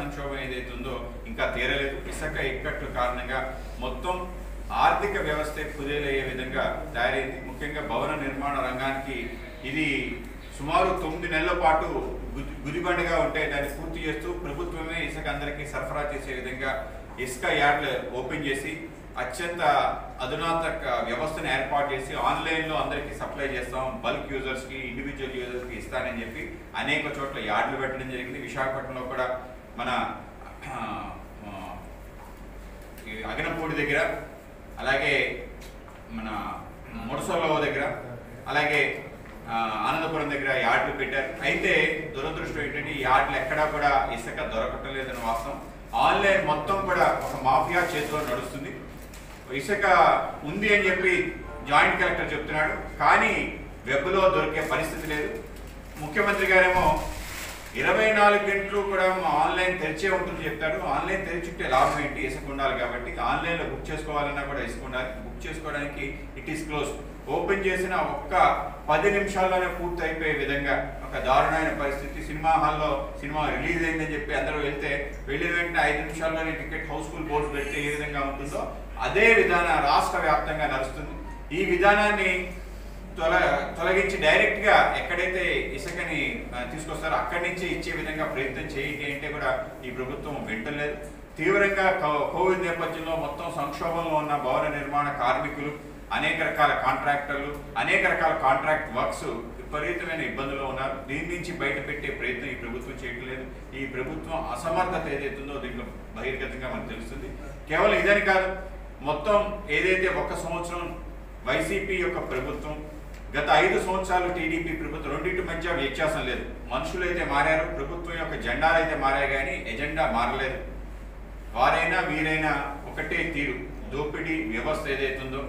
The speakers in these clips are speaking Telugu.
సంక్షోభం ఏదైతే ఉందో ఇంకా తీరలేదు ఇసుక ఇక్కట్లు కారణంగా మొత్తం ఆర్థిక వ్యవస్థ కుదేలయ్యే విధంగా తయారైంది ముఖ్యంగా భవన నిర్మాణ రంగానికి ఇది సుమారు తొమ్మిది నెలల పాటు గుది- గుదిబండగా ఉంటే దాన్ని పూర్తి చేస్తూ ప్రభుత్వమే ఇసుక అందరికీ సరఫరా చేసే విధంగా ఇసుక యార్డ్లు ఓపెన్ చేసి అత్యంత అధునాతక వ్యవస్థను ఏర్పాటు చేసి ఆన్లైన్లో అందరికీ సప్లై చేస్తాం బల్క్ యూజర్స్కి ఇండివిజువల్ యూజర్స్కి ఇస్తానని చెప్పి అనేక చోట్ల యార్డులు పెట్టడం జరిగింది విశాఖపట్నంలో కూడా మన ఆ, ఆ, ఈ అగనపూడి దగ్గర అలాగే మన ముడసోల దగ్గర అలాగే ఆ, ఆనందపురం దగ్గర యార్డులు పెట్టారు అయితే దురదృష్టం ఏంటంటే ఈ యార్డులు ఎక్కడా కూడా ఇసుక దొరకటం లేదని వాస్తవం ఆన్లైన్ మొత్తం కూడా ఒక మాఫియా చేతిలో నడుస్తుంది ఇసుక ఉంది అని చెప్పి జాయింట్ కలెక్టర్ చెప్తున్నాడు కానీ వెబ్లో దొరికే పరిస్థితి లేదు ముఖ్యమంత్రి గారేమో ఇరవై నాలుగు గంటలు కూడా మా ఆన్లైన్ తెరిచే ఉంటుంది చెప్తాడు ఆన్లైన్ తెరిచుంటే లాభం ఏంటి ఇసుక ఉండాలి కాబట్టి ఆన్లైన్లో బుక్ చేసుకోవాలన్నా కూడా ఇసుక ఉండాలి బుక్ చేసుకోవడానికి ఇట్ ఈస్ క్లోజ్ ఓపెన్ చేసిన ఒక్క పది నిమిషాల్లోనే పూర్తి అయిపోయే విధంగా ఒక దారుణమైన పరిస్థితి సినిమా హాల్లో సినిమా రిలీజ్ అయిందని చెప్పి అందరూ వెళ్తే వెళ్ళిన వెంటనే ఐదు నిమిషాల్లోనే టికెట్ హౌస్ఫుల్ బోర్డు పెడితే ఏ విధంగా ఉంటుందో అదే విధానం రాష్ట్ర వ్యాప్తంగా నడుస్తుంది ఈ విధానాన్ని తొల తొలగించి డైరెక్ట్ గా ఎక్కడైతే ఇసుకని ఆ, తీసుకొస్తారో అక్కడి నుంచి ఇచ్చే విధంగా ప్రయత్నం చేయండి అంటే కూడా ఈ ప్రభుత్వం వింటలేదు తీవ్రంగా కో- కోవిడ్ నేపథ్యంలో మొత్తం సంక్షోభంలో ఉన్న భవన నిర్మాణ కార్మికులు అనేక రకాల కాంట్రాక్టర్లు అనేక రకాల కాంట్రాక్ట్ వర్క్స్ విపరీతమైన ఇబ్బందులు ఉన్నారు దీని నుంచి బయట పెట్టే ప్రయత్నం ఈ ప్రభుత్వం చేయట్లేదు ఈ ప్రభుత్వం అసమర్థత ఏదైతుందో దీంట్లో బహిర్గతంగా మనకు తెలుస్తుంది కేవలం ఇదని కాదు మొత్తం ఏదైతే ఒక సంవత్సరం వైసీపీ యొక్క ప్రభుత్వం గత ఐదు సంవత్సరాలు టీడీపీ ప్రభుత్వం రెండింటి మధ్య వ్యత్యాసం లేదు మనుషులు అయితే మారారు ప్రభుత్వం యొక్క జెండాలు అయితే మారాయి కానీ ఎజెండా మారలేదు వారైనా వీరైనా ఒకటే తీరు దోపిడీ వ్యవస్థ ఏదైతుందో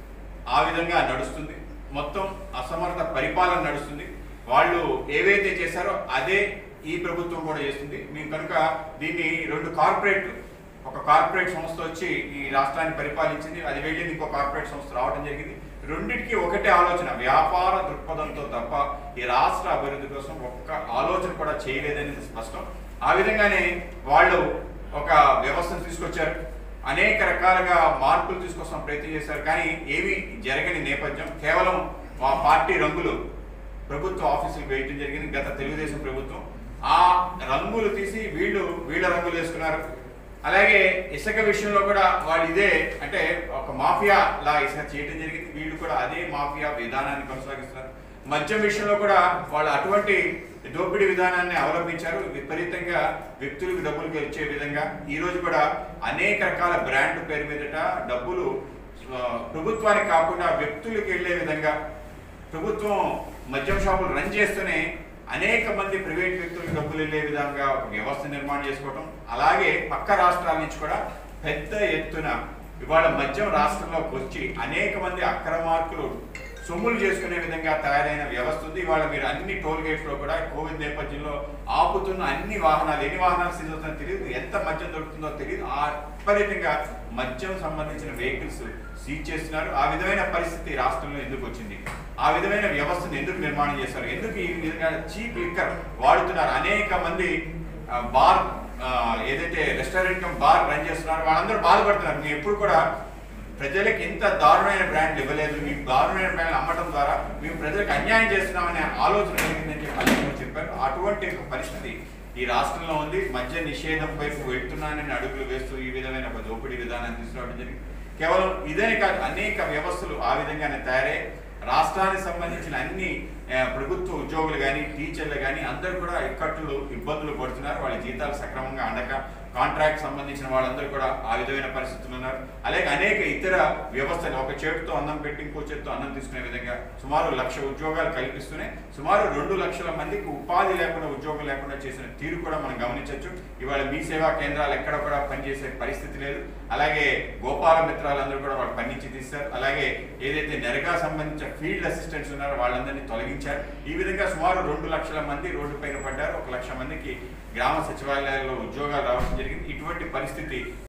ఆ విధంగా నడుస్తుంది మొత్తం అసమర్థ పరిపాలన నడుస్తుంది వాళ్ళు ఏవైతే చేశారో అదే ఈ ప్రభుత్వం కూడా చేస్తుంది మేము కనుక దీన్ని రెండు కార్పొరేట్ ఒక కార్పొరేట్ సంస్థ వచ్చి ఈ రాష్ట్రాన్ని పరిపాలించింది అది వెళ్ళింది ఇంకో కార్పొరేట్ సంస్థ రావడం జరిగింది రెండింటికి ఒకటే ఆలోచన వ్యాపార దృక్పథంతో తప్ప ఈ రాష్ట్ర అభివృద్ధి కోసం ఒక్క ఆలోచన కూడా చేయలేదనేది స్పష్టం ఆ విధంగానే వాళ్ళు ఒక వ్యవస్థను తీసుకొచ్చారు అనేక రకాలుగా మార్పులు తీసుకొస్తాం ప్రయత్నం చేశారు కానీ ఏమీ జరగని నేపథ్యం కేవలం మా పార్టీ రంగులు ప్రభుత్వ ఆఫీసులు వేయటం జరిగింది గత తెలుగుదేశం ప్రభుత్వం ఆ రంగులు తీసి వీళ్ళు వీళ్ళ రంగులు వేసుకున్నారు అలాగే ఇసుక విషయంలో కూడా వాళ్ళు ఇదే అంటే ఒక మాఫియా లా ఇసుక చేయడం జరిగింది వీళ్ళు కూడా అదే మాఫియా విధానాన్ని కొనసాగిస్తున్నారు మద్యం విషయంలో కూడా వాళ్ళు అటువంటి దోపిడీ విధానాన్ని అవలంబించారు విపరీతంగా వ్యక్తులకు డబ్బులు వచ్చే విధంగా ఈ రోజు కూడా అనేక రకాల బ్రాండ్ పేరు మీదట డబ్బులు ఆ, ప్రభుత్వానికి కాకుండా వ్యక్తులకు వెళ్ళే విధంగా ప్రభుత్వం మద్యం షాపులు రన్ చేస్తూనే అనేక మంది ప్రైవేట్ వ్యక్తులకు డబ్బులు వెళ్ళే విధంగా ఒక వ్యవస్థ నిర్మాణం చేసుకోవడం అలాగే పక్క రాష్ట్రాల నుంచి కూడా పెద్ద ఎత్తున ఇవాళ మద్యం రాష్ట్రంలోకి వచ్చి అనేక మంది అక్రమార్కులు సొమ్ములు చేసుకునే విధంగా తయారైన వ్యవస్థ ఉంది ఇవాళ మీరు అన్ని టోల్ గేట్స్ లో కూడా కోవిడ్ నేపథ్యంలో ఆపుతున్న అన్ని వాహనాలు ఎన్ని వాహనాలు సీజ్ అవుతుందో తెలియదు ఎంత మద్యం దొరుకుతుందో తెలియదు ఆ విపరీతంగా మద్యం సంబంధించిన వెహికల్స్ సీజ్ చేస్తున్నారు ఆ విధమైన పరిస్థితి రాష్ట్రంలో ఎందుకు వచ్చింది ఆ విధమైన వ్యవస్థను ఎందుకు నిర్మాణం చేశారు ఎందుకు ఈ విధంగా చీప్ లిక్కర్ వాడుతున్నారు అనేక మంది ఆ, బార్ ఆ, ఏదైతే రెస్టారెంట్ కమ్ బార్ రన్ చేస్తున్నారో వాళ్ళందరూ బాధపడుతున్నారు మేము ఎప్పుడు కూడా ప్రజలకు ఇంత దారుణమైన బ్రాండ్లు ఇవ్వలేదు మీకు దారుణమైన బ్రాండ్లు అమ్మటం ద్వారా మేము ప్రజలకు అన్యాయం చేస్తున్నామనే ఆలోచన కలిగిందని చెప్పి వాళ్ళు కూడా చెప్పారు అటువంటి ఒక పరిస్థితి ఈ రాష్ట్రంలో ఉంది మద్య నిషేధం వైపు వెళ్తున్నానని అడుగులు వేస్తూ ఈ విధమైన ఒక దోపిడీ విధానాన్ని తీసుకురావడం జరిగింది కేవలం ఇదే కాదు అనేక వ్యవస్థలు ఆ విధంగానే తయారై రాష్ట్రానికి సంబంధించిన అన్ని ఆ, ప్రభుత్వ ఉద్యోగులు కానీ టీచర్లు కానీ అందరూ కూడా ఇక్కట్లు ఇబ్బందులు పడుతున్నారు వాళ్ళ జీతాలు సక్రమంగా అందక కాంట్రాక్ట్ సంబంధించిన వాళ్ళందరూ కూడా ఆ విధమైన పరిస్థితులు ఉన్నారు అలాగే అనేక ఇతర వ్యవస్థలు ఒక చేతితో అన్నం పెట్టి ఇంకో చేతితో అన్నం తీసుకునే విధంగా సుమారు లక్ష ఉద్యోగాలు కల్పిస్తూనే సుమారు రెండు లక్షల మందికి ఉపాధి లేకుండా ఉద్యోగం లేకుండా చేసిన తీరు కూడా మనం గమనించవచ్చు ఇవాళ మీ సేవా కేంద్రాలు ఎక్కడ కూడా పనిచేసే పరిస్థితి లేదు అలాగే గోపాల మిత్రాలందరూ కూడా వాళ్ళు పని నుంచి తీస్తారు అలాగే ఏదైతే నెరగా సంబంధించిన ఫీల్డ్ అసిస్టెంట్స్ ఉన్నారో వాళ్ళందరినీ తొలగించారు ఈ విధంగా సుమారు రెండు లక్షల మంది రోడ్డు పైన పడ్డారు ఒక లక్ష మందికి గ్రామ సచివాలయాల్లో ఉద్యోగాలు రావడం జరిగింది ఇటువంటి పరిస్థితి